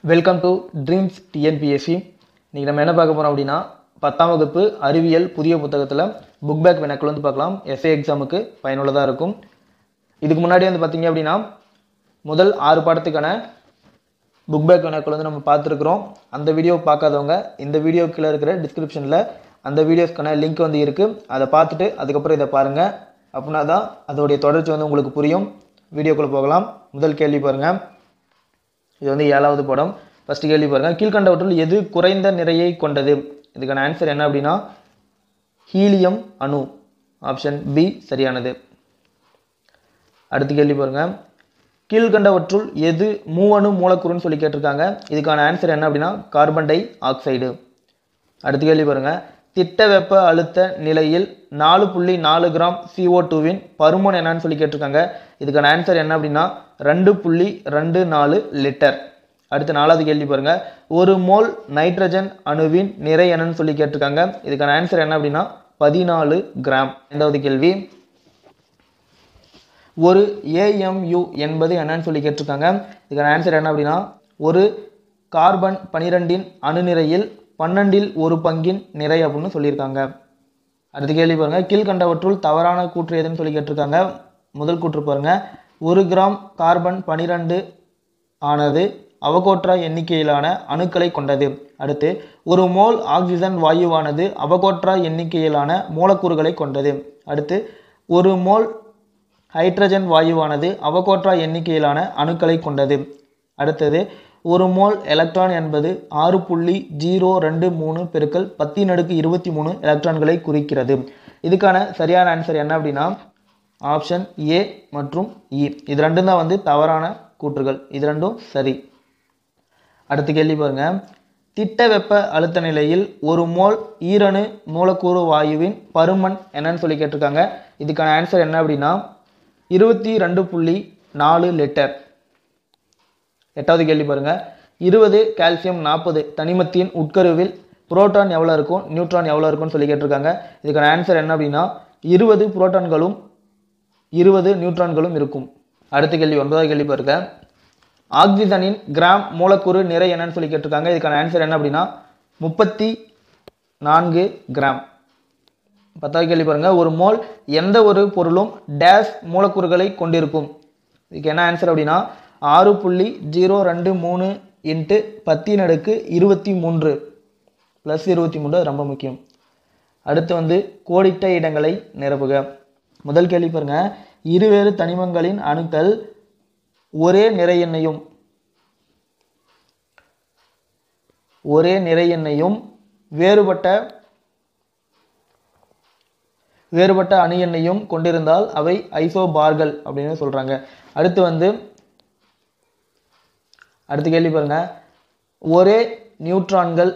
welcome to dreams TNPSC இன்றைக்கி நம்ம என்ன பார்க்க போகிறோம் அப்படின்னா பத்தாம் வகுப்பு அறிவியல் புதிய புத்தகத்தில் புக் பேக் வினாக்கள் வந்து பார்க்கலாம் எஸ்ஏ எக்ஸாமுக்கு பயனுள்ளதாக இருக்கும் இதுக்கு முன்னாடி வந்து பார்த்தீங்க அப்படின்னா முதல் ஆறு பாடத்துக்கான புக் பேக் வினாக்கள் வந்து நம்ம பார்த்துருக்குறோம் அந்த வீடியோ பார்க்காதவங்க இந்த வீடியோ கீழே இருக்கிற டிஸ்கிரிப்ஷனில் அந்த வீடியோஸ்க்கான லிங்க் வந்து இருக்குது அதை பார்த்துட்டு அதுக்கப்புறம் இதை பாருங்கள் அப்படின்னா தான் அதோடைய தொடர்ச்சி வந்து உங்களுக்கு புரியும் வீடியோக்குள்ளே போகலாம் முதல் கேள்வி பாருங்கள் இது வந்து ஏழாவது படம் ஃபர்ஸ்ட் கேள்வி பாருங்க கீழ்கண்டவற்றுள் எது குறைந்த நிறையை கொண்டது இதுக்கான ஆன்சர் என்ன அப்படின்னா ஹீலியம் அணு ஆப்ஷன் பி சரியானது அடுத்த கேள்வி பாருங்க கீழ்கண்டவற்றுள் எது மூவணு மூலக்கூறுன்னு சொல்லி கேட்டிருக்காங்க இதுக்கான ஆன்சர் என்ன அப்படின்னா கார்பன் டை ஆக்சைடு அடுத்த கேள்வி பாருங்க திட்ட வெப்ப அழுத்த நிலையில் நாலு புள்ளி நாலு கிராம் சிஓ டூவின் பருமன் என்னன்னு சொல்லி கேட்டிருக்காங்க இதுக்கான ஆன்சர் என்ன அப்படின்னா ரெண்டு புள்ளி ரெண்டு நாலு லிட்டர் அடுத்த நாலாவது கேள்வி பாருங்க ஒரு மோல் நைட்ரஜன் அணுவின் நிறை என்னன்னு சொல்லி கேட்டிருக்காங்க இதுக்கான ஆன்சர் என்ன அப்படின்னா பதினாலு கிராம் ஐந்தாவது கேள்வி ஒரு ஏஎம்யு என்பது என்னன்னு சொல்லி கேட்டிருக்காங்க இதுக்கான ஆன்சர் என்ன அப்படின்னா ஒரு கார்பன் பனிரெண்டின் அணுநிறையில் பன்னெண்டில் ஒரு பங்கின் நிறை அப்படின்னு சொல்லியிருக்காங்க அடுத்த கேள்வி பாருங்க கீழ்கண்டவற்றுள் தவறான கூற்று எதுன்னு சொல்லி கேட்டிருக்காங்க முதல் கூற்று பாருங்க ஒரு கிராம் கார்பன் பனிரெண்டு ஆனது அவகோட்ரா எண்ணிக்கையிலான அணுக்களை கொண்டது அடுத்து ஒரு மோல் ஆக்சிஜன் வாயுவானது அவகோட்ரா எண்ணிக்கையிலான மூலக்கூறுகளை கொண்டது அடுத்து ஒரு மோல் ஹைட்ரஜன் வாயுவானது அவகோட்ரா எண்ணிக்கையிலான அணுக்களை கொண்டது அடுத்தது ஒரு மோல் எலக்ட்ரான் என்பது ஆறு புள்ளி ஜீரோ ரெண்டு மூணு பெருக்கல் பத்தின் அடுக்கு இருபத்தி மூணு எலக்ட்ரான்களை குறிக்கிறது இதுக்கான சரியான ஆன்சர் என்ன அப்படின்னா ஆப்ஷன் ஏ மற்றும் இ இது ரெண்டும் தான் வந்து தவறான கூற்றுகள் இது ரெண்டும் சரி அடுத்த கேள்வி பாருங்க திட்ட வெப்ப அழுத்த நிலையில் ஒரு மோல் ஈரணு மூலக்கூறு வாயுவின் பருமன் என்னன்னு சொல்லி கேட்டிருக்காங்க இதுக்கான ஆன்சர் என்ன அப்படின்னா இருபத்தி ரெண்டு புள்ளி நாலு லிட்டர் எட்டாவது கேள்வி பாருங்க இருபது கால்சியம் நாற்பது தனிமத்தின் உட்கருவில் புரோட்டான் எவ்வளோ இருக்கும் நியூட்ரான் எவ்வளோ இருக்கும்னு சொல்லி கேட்டிருக்காங்க இதுக்கான ஆன்சர் என்ன அப்படின்னா இருபது புரோட்டான்களும் இருபது நியூட்ரான்களும் இருக்கும் அடுத்த கேள்வி ஒன்பதாவது கேள்வி பாருங்க ஆக்சிஜனின் கிராம் மூலக்கூறு நிறை என்னன்னு சொல்லி கேட்டிருக்காங்க இதுக்கான ஆன்சர் என்ன அப்படின்னா முப்பத்தி நான்கு கிராம் பத்தாவது கேள்வி பாருங்க ஒரு மோல் எந்த ஒரு பொருளும் டேஷ் மூலக்கூறுகளை கொண்டிருக்கும் இதுக்கு என்ன ஆன்சர் அப்படின்னா ஆறு புள்ளி ஜீரோ ரெண்டு மூணு இன்ட்டு பத்தின் அடுக்கு இருபத்தி மூன்று ப்ளஸ் இருபத்தி மூன்று அது ரொம்ப முக்கியம் அடுத்து வந்து கோடிட்ட இடங்களை நிரப்புக முதல் கேள்வி பாருங்க இருவேறு தனிமங்களின் அணுக்கள் ஒரே நிறை எண்ணையும் ஒரே நிறை எண்ணையும் வேறுபட்ட வேறுபட்ட அணு எண்ணையும் கொண்டிருந்தால் அவை ஐசோபார்கள் அப்படின்னு சொல்றாங்க அடுத்து வந்து அடுத்த கேள்வி பாருங்க ஒரே நியூட்ரான்கள்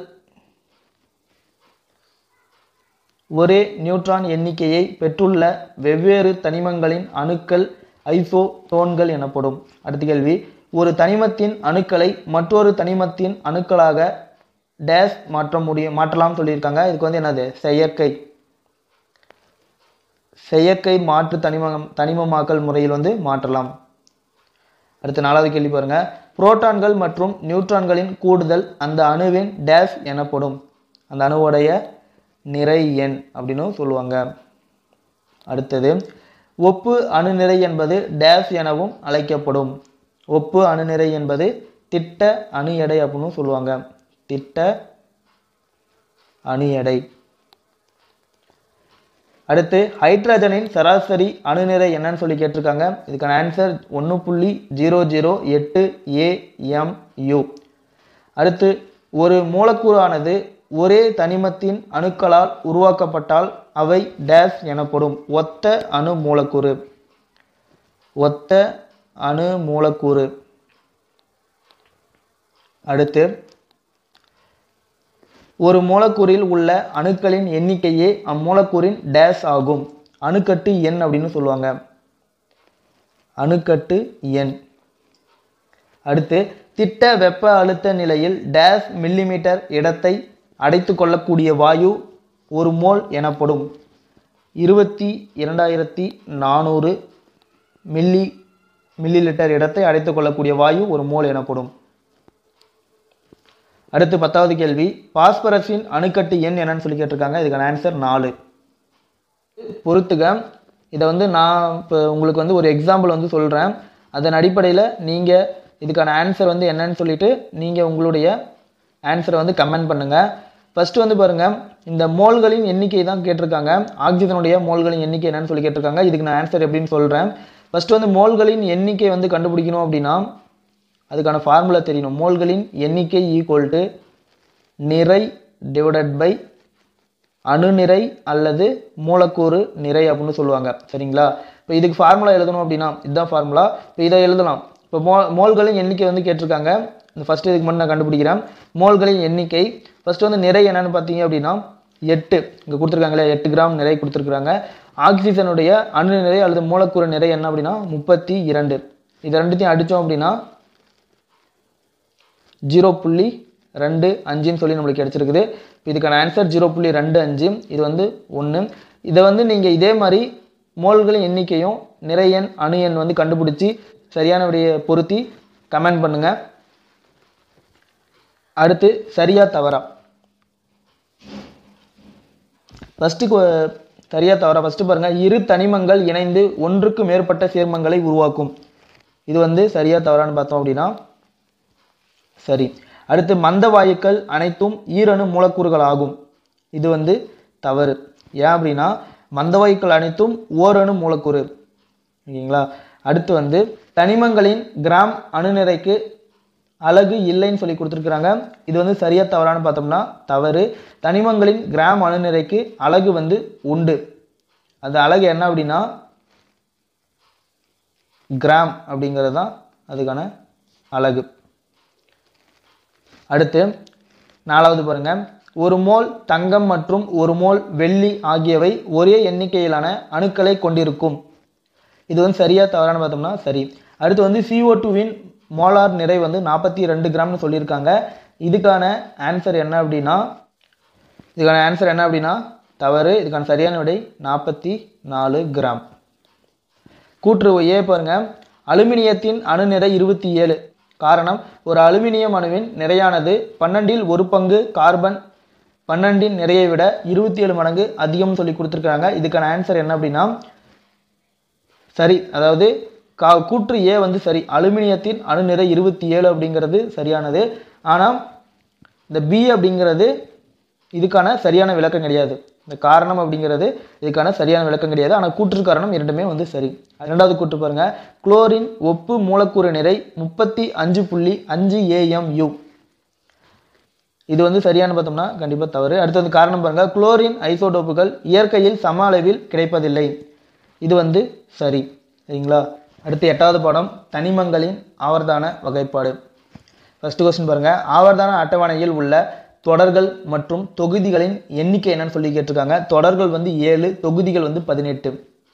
ஒரே நியூட்ரான் எண்ணிக்கையை பெற்றுள்ள வெவ்வேறு தனிமங்களின் அணுக்கள் ஐசோடோன்கள் எனப்படும் அடுத்த கேள்வி ஒரு தனிமத்தின் அணுக்களை மற்றொரு தனிமத்தின் அணுக்களாக டேஷ் மாற்ற முடியும் மாற்றலாம் சொல்லியிருக்காங்க இதுக்கு வந்து என்னது செயற்கை செயற்கை மாற்று தனிமம் தனிமமாக்கல் முறையில் வந்து மாற்றலாம் அடுத்த நாலாவது கேள்வி பாருங்க புரோட்டான்கள் மற்றும் நியூட்ரான்களின் கூடுதல் அந்த அணுவின் டேஷ் எனப்படும் அந்த அணுவுடைய நிறை எண் அப்படின்னு சொல்லுவாங்க அடுத்தது ஒப்பு அணுநிறை என்பது டேஷ் எனவும் அழைக்கப்படும் ஒப்பு அணுநிறை என்பது திட்ட அணு எடை அப்படின்னு சொல்லுவாங்க திட்ட அணு எடை அடுத்து ஹைட்ரஜனின் சராசரி அணுநிறை என்னன்னு சொல்லி கேட்டிருக்காங்க இதுக்கான ஆன்சர் ஒன்று புள்ளி ஜீரோ ஜீரோ எட்டு ஏஎம்யு அடுத்து ஒரு மூலக்கூறு ஆனது ஒரே தனிமத்தின் அணுக்களால் உருவாக்கப்பட்டால் அவை டேஷ் எனப்படும் ஒத்த அணு மூலக்கூறு ஒத்த அணு மூலக்கூறு அடுத்து ஒரு மூலக்கூறில் உள்ள அணுக்களின் எண்ணிக்கையே அம்மூலக்கூறின் டேஷ் ஆகும் அணுக்கட்டு எண் அப்படின்னு சொல்லுவாங்க அணுக்கட்டு எண் அடுத்து திட்ட வெப்ப அழுத்த நிலையில் டேஷ் மில்லிமீட்டர் இடத்தை அடைத்து கொள்ளக்கூடிய வாயு ஒரு மோல் எனப்படும் இருபத்தி இரண்டாயிரத்தி நானூறு மில்லி மில்லி லிட்டர் இடத்தை அடைத்துக் கொள்ளக்கூடிய வாயு ஒரு மோல் எனப்படும் அடுத்து பத்தாவது கேள்வி பாஸ்பரஸின் அணுக்கட்டு எண் என்னன்னு சொல்லி கேட்டிருக்காங்க இதுக்கான ஆன்சர் நாலு பொறுத்துக இதை வந்து நான் இப்போ உங்களுக்கு வந்து ஒரு எக்ஸாம்பிள் வந்து சொல்கிறேன் அதன் அடிப்படையில் நீங்கள் இதுக்கான ஆன்சர் வந்து என்னன்னு சொல்லிட்டு நீங்கள் உங்களுடைய ஆன்சரை வந்து கமெண்ட் பண்ணுங்கள் ஃபஸ்ட்டு வந்து பாருங்கள் இந்த மோல்களின் எண்ணிக்கை தான் கேட்டிருக்காங்க ஆக்சிஜனுடைய மோல்களின் எண்ணிக்கை என்னன்னு சொல்லி கேட்டிருக்காங்க இதுக்கு நான் ஆன்சர் எப்படின்னு சொல்கிறேன் ஃபஸ்ட்டு வந்து மோல்களின் எண்ணிக்கை வந்து கண்டுபிடிக்கணும் அப்படின்னா அதுக்கான ஃபார்முலா தெரியணும் மோல்களின் எண்ணிக்கை ஈக்குவல் டு நிறை டிவைடட் பை அணுநிறை அல்லது மூலக்கூறு நிறை அப்படின்னு சொல்லுவாங்க சரிங்களா இப்போ இதுக்கு ஃபார்முலா எழுதணும் அப்படின்னா இதுதான் ஃபார்முலா இப்போ இதை எழுதலாம் இப்போ மோ மோல்களின் எண்ணிக்கை வந்து கேட்டிருக்காங்க இந்த ஃபஸ்ட்டு இதுக்கு மட்டும் நான் கண்டுபிடிக்கிறேன் மோல்களின் எண்ணிக்கை ஃபஸ்ட்டு வந்து நிறை என்னன்னு பார்த்தீங்க அப்படின்னா எட்டு இங்கே கொடுத்துருக்காங்களே எட்டு கிராம் நிறை கொடுத்துருக்குறாங்க ஆக்சிஜனுடைய அணு நிறை அல்லது மூலக்கூறு நிறை என்ன அப்படின்னா முப்பத்தி இரண்டு இது ரெண்டுத்தையும் அடித்தோம் அப்படின்னா ஜீரோ புள்ளி ரெண்டு அஞ்சுன்னு சொல்லி நம்மளுக்கு கிடச்சிருக்குது இதுக்கான ஆன்சர் ஜீரோ புள்ளி ரெண்டு அஞ்சு இது வந்து ஒன்று இதை வந்து நீங்கள் இதே மாதிரி மோல்களின் எண்ணிக்கையும் நிறையன் அணு எண் வந்து கண்டுபிடிச்சி சரியான விடையை பொருத்தி கமெண்ட் பண்ணுங்கள் அடுத்து சரியா தவறா ஃபஸ்ட்டு சரியா தவறா ஃபஸ்ட்டு பாருங்கள் இரு தனிமங்கள் இணைந்து ஒன்றுக்கு மேற்பட்ட சேர்மங்களை உருவாக்கும் இது வந்து சரியா தவறான்னு பார்த்தோம் அப்படின்னா சரி அடுத்து மந்த வாயுக்கள் அனைத்தும் ஈரணு மூலக்கூறுகள் ஆகும் இது வந்து தவறு ஏன் அப்படின்னா மந்த வாயுக்கள் அனைத்தும் ஓரணு மூலக்கூறு ஓகேங்களா அடுத்து வந்து தனிமங்களின் கிராம் அணுநிறைக்கு அலகு இல்லைன்னு சொல்லி கொடுத்துருக்குறாங்க இது வந்து சரியா தவறான்னு பார்த்தோம்னா தவறு தனிமங்களின் கிராம் அணுநிறைக்கு அலகு வந்து உண்டு அந்த அலகு என்ன அப்படின்னா கிராம் அப்படிங்கிறது தான் அதுக்கான அலகு அடுத்து நாலாவது பாருங்க ஒரு மோல் தங்கம் மற்றும் ஒரு மோல் வெள்ளி ஆகியவை ஒரே எண்ணிக்கையிலான அணுக்களை கொண்டிருக்கும் இது வந்து சரியா தவறான்னு பார்த்தோம்னா சரி அடுத்து வந்து CO2 டூவின் மோலார் நிறை வந்து நாற்பத்தி ரெண்டு கிராம்னு சொல்லியிருக்காங்க இதுக்கான ஆன்சர் என்ன அப்படின்னா இதுக்கான ஆன்சர் என்ன அப்படின்னா தவறு இதுக்கான சரியான விடை நாற்பத்தி நாலு கிராம் கூற்று ஏ பாருங்க அலுமினியத்தின் அணு நிறை இருபத்தி ஏழு காரணம் ஒரு அலுமினியம் அணுவின் நிறையானது பன்னெண்டில் ஒரு பங்கு கார்பன் பன்னெண்டின் நிறையை விட இருபத்தி ஏழு மடங்கு அதிகம்னு சொல்லி கொடுத்துருக்காங்க இதுக்கான ஆன்சர் என்ன அப்படின்னா சரி அதாவது கா கூற்று ஏ வந்து சரி அலுமினியத்தின் அணு நிறை இருபத்தி ஏழு அப்படிங்கிறது சரியானது ஆனால் இந்த பி அப்படிங்கிறது இதுக்கான சரியான விளக்கம் கிடையாது இந்த காரணம் அப்படிங்கிறது இதுக்கான சரியான விளக்கம் கிடையாது ஆனால் கூற்று காரணம் இரண்டுமே வந்து சரி ரெண்டாவது கூற்று பாருங்க குளோரின் ஒப்பு மூலக்கூறு நிறை முப்பத்தி அஞ்சு புள்ளி அஞ்சு ஏஎம்யூ இது வந்து சரியான பார்த்தோம்னா கண்டிப்பாக தவறு அடுத்து வந்து காரணம் பாருங்க குளோரின் ஐசோடோப்புகள் இயற்கையில் சம அளவில் கிடைப்பதில்லை இது வந்து சரி சரிங்களா அடுத்து எட்டாவது பாடம் தனிமங்களின் ஆவர்தான வகைப்பாடு ஃபர்ஸ்ட் கொஸ்டின் பாருங்க ஆவர்தான அட்டவணையில் உள்ள தொடர்கள் மற்றும் தொகுதிகளின் எண்ணிக்கை என்னன்னு சொல்லி கேட்டிருக்காங்க தொடர்கள் வந்து ஏழு தொகுதிகள் வந்து பதினெட்டு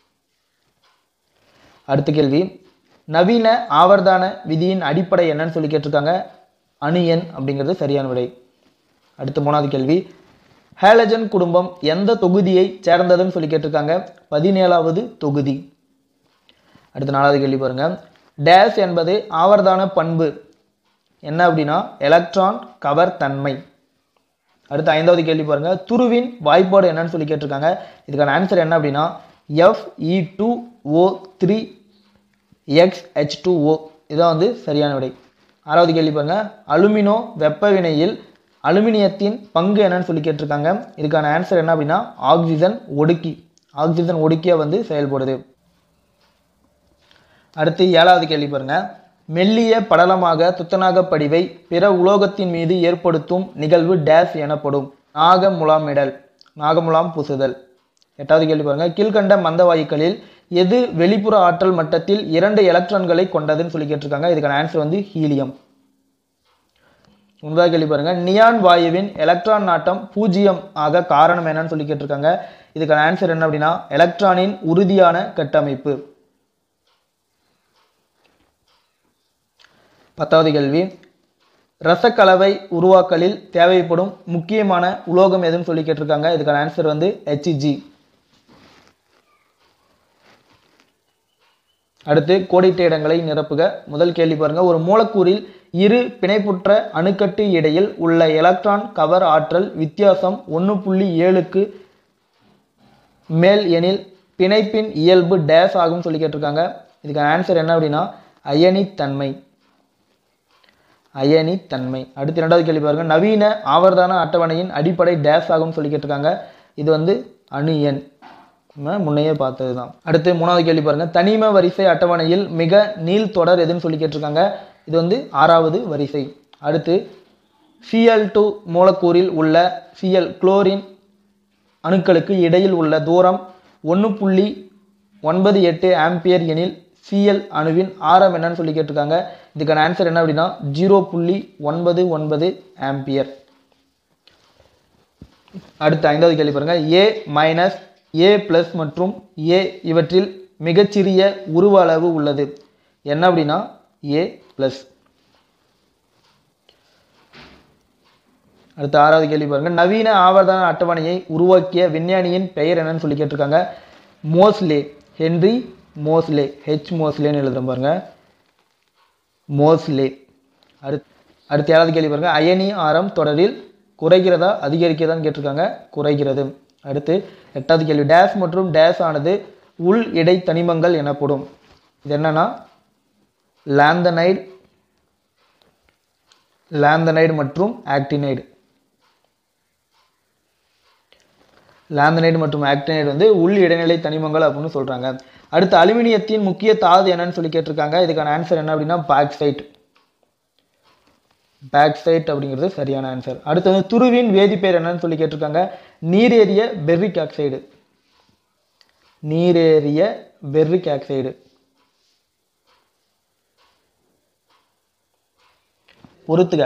அடுத்த கேள்வி நவீன ஆவர்தான விதியின் அடிப்படை என்னன்னு சொல்லி கேட்டிருக்காங்க அணு எண் அப்படிங்கிறது சரியான விடை அடுத்த மூணாவது கேள்வி ஹேலஜன் குடும்பம் எந்த தொகுதியை சேர்ந்ததுன்னு சொல்லி கேட்டிருக்காங்க பதினேழாவது தொகுதி அடுத்த நாலாவது கேள்வி பாருங்க டேஸ் என்பது ஆவர்தான பண்பு என்ன அப்படின்னா எலக்ட்ரான் கவர் தன்மை அடுத்து ஐந்தாவது கேள்வி பாருங்க துருவின் வாய்ப்பாடு என்னன்னு சொல்லி கேட்டிருக்காங்க இதுக்கான ஆன்சர் என்ன அப்படின்னா F E two O three X H two O இதான் வந்து சரியான விடை ஆறாவது கேள்வி பாருங்க அலுமினோ வெப்ப வினையில் அலுமினியத்தின் பங்கு என்னன்னு சொல்லி கேட்டிருக்காங்க இதுக்கான ஆன்சர் என்ன அப்படின்னா ஆக்சிஜன் ஒடுக்கி ஆக்சிஜன் ஒடுக்கியாக வந்து செயல்படுது அடுத்து ஏழாவது கேள்வி பாருங்க மெல்லிய படலமாக துத்தநாக படிவை பிற உலோகத்தின் மீது ஏற்படுத்தும் நிகழ்வு டேஸ் எனப்படும் நாகமுலாமிடல் நாகமுலாம் பூசுதல் எட்டாவது கேள்வி பாருங்க கீழ்கண்ட மந்த வாயுக்களில் எது வெளிப்புற ஆற்றல் மட்டத்தில் இரண்டு எலக்ட்ரான்களை கொண்டதுன்னு சொல்லி கேட்டிருக்காங்க இதுக்கான ஆன்சர் வந்து ஹீலியம் ஒன்பதாவது கேள்வி பாருங்க நியான் வாயுவின் எலக்ட்ரான் நாட்டம் பூஜ்ஜியம் ஆக காரணம் என்னன்னு சொல்லி கேட்டிருக்காங்க இதுக்கான ஆன்சர் என்ன அப்படின்னா எலக்ட்ரானின் உறுதியான கட்டமைப்பு பத்தாவது கேள்வி ரசக்கலவை உருவாக்கலில் தேவைப்படும் முக்கியமான உலோகம் எதுன்னு சொல்லி கேட்டிருக்காங்க இதுக்கான ஆன்சர் வந்து ஹெச்ஜி அடுத்து கோடிட்ட இடங்களை நிரப்புக முதல் கேள்வி பாருங்க ஒரு மூலக்கூறில் இரு பிணைப்புற்ற அணுக்கட்டு இடையில் உள்ள எலக்ட்ரான் கவர் ஆற்றல் வித்தியாசம் ஒன்று புள்ளி ஏழுக்கு மேல் எனில் பிணைப்பின் இயல்பு டேஸ் ஆகும் சொல்லி கேட்டிருக்காங்க இதுக்கான ஆன்சர் என்ன அப்படின்னா அயனித்தன்மை அயனித்தன்மை அடுத்து இரண்டாவது கேள்வி பாருங்க நவீன ஆவர்த்தன அட்டவணையின் அடிப்படை டேஸ் ஆகும் சொல்லி கேட்டிருக்காங்க இது வந்து அணு எண் நம்ம முன்னையே பார்த்தது தான் அடுத்து மூணாவது கேள்வி பாருங்க தனிம வரிசை அட்டவணையில் மிக நீள் தொடர் எதுன்னு சொல்லி கேட்டிருக்காங்க இது வந்து ஆறாவது வரிசை அடுத்து சிஎல் டூ மூலக்கூறில் உள்ள சிஎல் குளோரின் அணுக்களுக்கு இடையில் உள்ள தூரம் ஒன்று புள்ளி ஒன்பது எட்டு ஆம்பியர் எனில் சிஎல் அணுவின் ஆரம் என்னன்னு சொல்லி கேட்டிருக்காங்க இதுக்கான ஆன்சர் என்ன அப்படின்னா ஜீரோ புள்ளி ஒன்பது ஒன்பது ஆம்பியர் அடுத்த ஐந்தாவது கேள்வி பாருங்க ஏ மைனஸ் ஏ பிளஸ் மற்றும் ஏ இவற்றில் மிகச்சிறிய உருவ அளவு உள்ளது என்ன அப்படின்னா ஏ பிளஸ் அடுத்த ஆறாவது கேள்வி பாருங்க நவீன ஆவர்த்தன அட்டவணையை உருவாக்கிய விஞ்ஞானியின் பெயர் என்னன்னு சொல்லி கேட்டிருக்காங்க மோஸ்லே ஹென்றி மோஸ்லே ஹெச் மோஸ்லேன்னு எழுதுறேன் பாருங்க மோஸ்லே அடுத்து அடுத்த ஏழாவது கேள்வி பாருங்க அயனி ஆரம் தொடரில் குறைகிறதா அதிகரிக்கிறதான்னு கேட்டிருக்காங்க குறைகிறது அடுத்து எட்டாவது கேள்வி டேஸ் மற்றும் டேஸ் ஆனது உள் இடை தனிமங்கள் எனப்படும் இது என்னன்னா லாந்தனைடு லாந்தனைடு மற்றும் ஆக்டினைடு லாந்தனைடு மற்றும் ஆக்டினைடு வந்து உள் இடைநிலை தனிமங்கள் அப்படின்னு சொல்றாங்க அடுத்து அலுமினியத்தின் முக்கிய தாது என்னன்னு சொல்லி கேட்டிருக்காங்க இதுக்கான ஆன்சர் என்ன அப்படின்னா பாக்சைட் பாக்சைட் அப்படிங்கிறது சரியான ஆன்சர் அடுத்து வந்து துருவின் வேதிப்பெயர் என்னன்னு சொல்லி கேட்டிருக்காங்க நீரேறிய பெர்ரிக் ஆக்சைடு நீரேறிய பெர்ரிக் ஆக்சைடு பொறுத்துக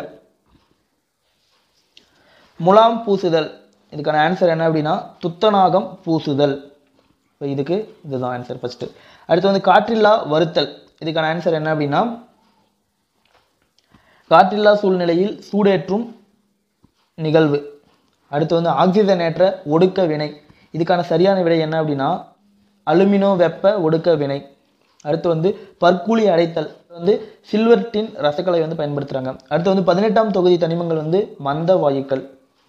முலாம் பூசுதல் இதுக்கான ஆன்சர் என்ன அப்படின்னா துத்தநாகம் பூசுதல் இப்போ இதுக்கு இதுதான் ஆன்சர் ஃபர்ஸ்ட் அடுத்து வந்து காற்றில்லா வருத்தல் இதுக்கான ஆன்சர் என்ன அப்படின்னா காற்றில்லா சூழ்நிலையில் சூடேற்றும் நிகழ்வு அடுத்து வந்து ஆக்சிஜனேற்ற ஒடுக்க வினை இதுக்கான சரியான விடை என்ன அப்படின்னா அலுமினோ வெப்ப ஒடுக்க வினை அடுத்து வந்து பற்குழி அடைத்தல் வந்து சில்வர் டின் ரசக்கலை வந்து பயன்படுத்துகிறாங்க அடுத்து வந்து பதினெட்டாம் தொகுதி தனிமங்கள் வந்து மந்த வாயுக்கள்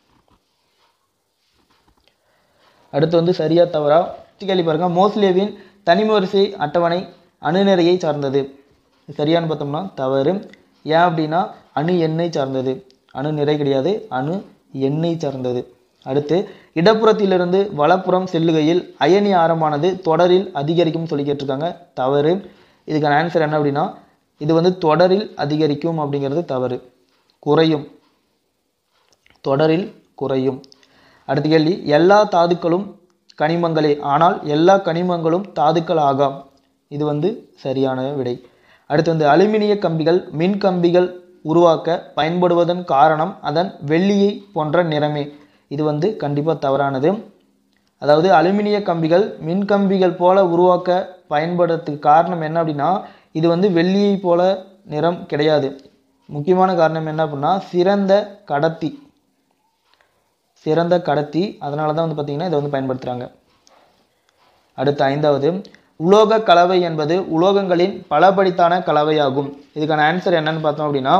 அடுத்து வந்து சரியா தவறா கேள்வி பாருங்க மோஸ்லேவின் தனிம வரிசை அட்டவணை அணுநிறையை சார்ந்தது சரியான்னு பார்த்தோம்னா தவறு ஏன் அப்படின்னா அணு எண்ணெய் சார்ந்தது அணு நிறை கிடையாது அணு எண்ணெய் சார்ந்தது அடுத்து இடப்புறத்திலிருந்து வலப்புறம் செல்லுகையில் அயனி ஆரமானது தொடரில் அதிகரிக்கும் சொல்லி கேட்டிருக்காங்க தவறு இதுக்கான ஆன்சர் என்ன அப்படின்னா இது வந்து தொடரில் அதிகரிக்கும் அப்படிங்கிறது தவறு குறையும் தொடரில் குறையும் அடுத்த கேள்வி எல்லா தாதுக்களும் கனிமங்களே ஆனால் எல்லா கனிமங்களும் தாதுக்கள் ஆகாம் இது வந்து சரியான விடை அடுத்து வந்து அலுமினிய கம்பிகள் மின் கம்பிகள் உருவாக்க பயன்படுவதன் காரணம் அதன் வெள்ளியை போன்ற நிறமே இது வந்து கண்டிப்பாக தவறானது அதாவது அலுமினிய கம்பிகள் மின் கம்பிகள் போல உருவாக்க பயன்படுறதுக்கு காரணம் என்ன அப்படின்னா இது வந்து வெள்ளியை போல நிறம் கிடையாது முக்கியமான காரணம் என்ன அப்படின்னா சிறந்த கடத்தி சிறந்த கடத்தி அதனால தான் வந்து பார்த்திங்கன்னா இதை வந்து பயன்படுத்துகிறாங்க அடுத்து ஐந்தாவது உலோக கலவை என்பது உலோகங்களின் பலபடித்தான கலவையாகும் இதுக்கான ஆன்சர் என்னன்னு பார்த்தோம் அப்படின்னா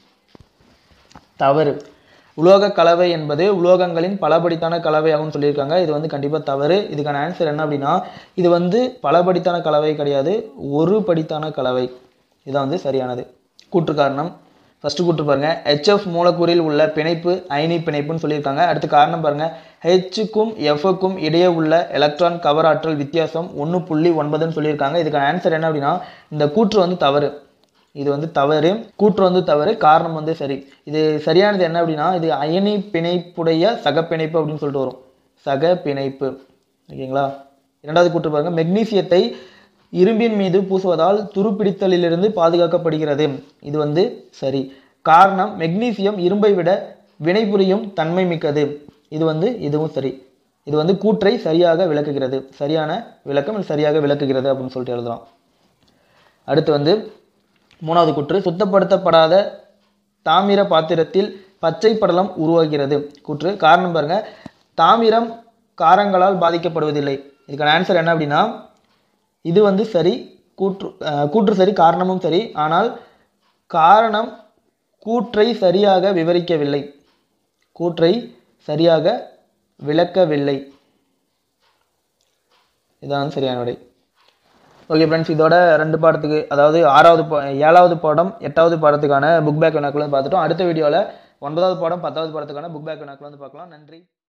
தவறு உலோக கலவை என்பது உலோகங்களின் பலபடித்தான கலவையாகும்னு சொல்லியிருக்காங்க இது வந்து கண்டிப்பாக தவறு இதுக்கான ஆன்சர் என்ன அப்படின்னா இது வந்து பலபடித்தான கலவை கிடையாது ஒரு படித்தான கலவை இதான் வந்து சரியானது கூற்று காரணம் ஃபர்ஸ்ட் கூற்று பாருங்க ஹெச்எஃப் மூலக்கூறில் உள்ள பிணைப்பு அயனி பிணைப்புன்னு சொல்லியிருக்காங்க அடுத்து காரணம் பாருங்க ஹெச்சுக்கும் எஃப்க்கும் இடையே உள்ள எலக்ட்ரான் கவர் ஆற்றல் வித்தியாசம் ஒன்று புள்ளி ஒன்பதுன்னு சொல்லியிருக்காங்க இதுக்கான ஆன்சர் என்ன அப்படின்னா இந்த கூற்று வந்து தவறு இது வந்து தவறு கூற்று வந்து தவறு காரணம் வந்து சரி இது சரியானது என்ன அப்படின்னா இது அயனி பிணைப்புடைய சக பிணைப்பு அப்படின்னு சொல்லிட்டு வரும் சக பிணைப்பு ஓகேங்களா இரண்டாவது கூற்று பாருங்க மெக்னீசியத்தை இரும்பின் மீது பூசுவதால் துருப்பிடித்தலிலிருந்து பாதுகாக்கப்படுகிறது இது வந்து சரி காரணம் மெக்னீசியம் இரும்பை விட வினைபுரியும் தன்மை மிக்கது இது வந்து இதுவும் சரி இது வந்து கூற்றை சரியாக விளக்குகிறது சரியான விளக்கம் இது சரியாக விளக்குகிறது அப்படின்னு சொல்லிட்டு எழுதலாம் அடுத்து வந்து மூணாவது கூற்று சுத்தப்படுத்தப்படாத தாமிர பாத்திரத்தில் பச்சை படலம் உருவாகிறது கூற்று காரணம் பாருங்க தாமிரம் காரங்களால் பாதிக்கப்படுவதில்லை இதுக்கான ஆன்சர் என்ன அப்படின்னா இது வந்து சரி கூற்று அஹ், கூற்று சரி காரணமும் சரி ஆனால் காரணம் கூற்றை சரியாக விவரிக்கவில்லை கூற்றை சரியாக விளக்கவில்லை இதான் சரியான விடை ஓகே ஃப்ரெண்ட்ஸ் இதோட ரெண்டு பாடத்துக்கு அதாவது ஆறாவது பா ஏழாவது பாடம் எட்டாவது பாடத்துக்கான புக் பேக் வினாக்கள் வந்து பார்த்துட்டோம் அடுத்த வீடியோவில் ஒன்பதாவது பாடம் பத்தாவது பாடத்துக்கான புக் பேக் வினாக்கள் வந்து பார்க்கலாம் நன்றி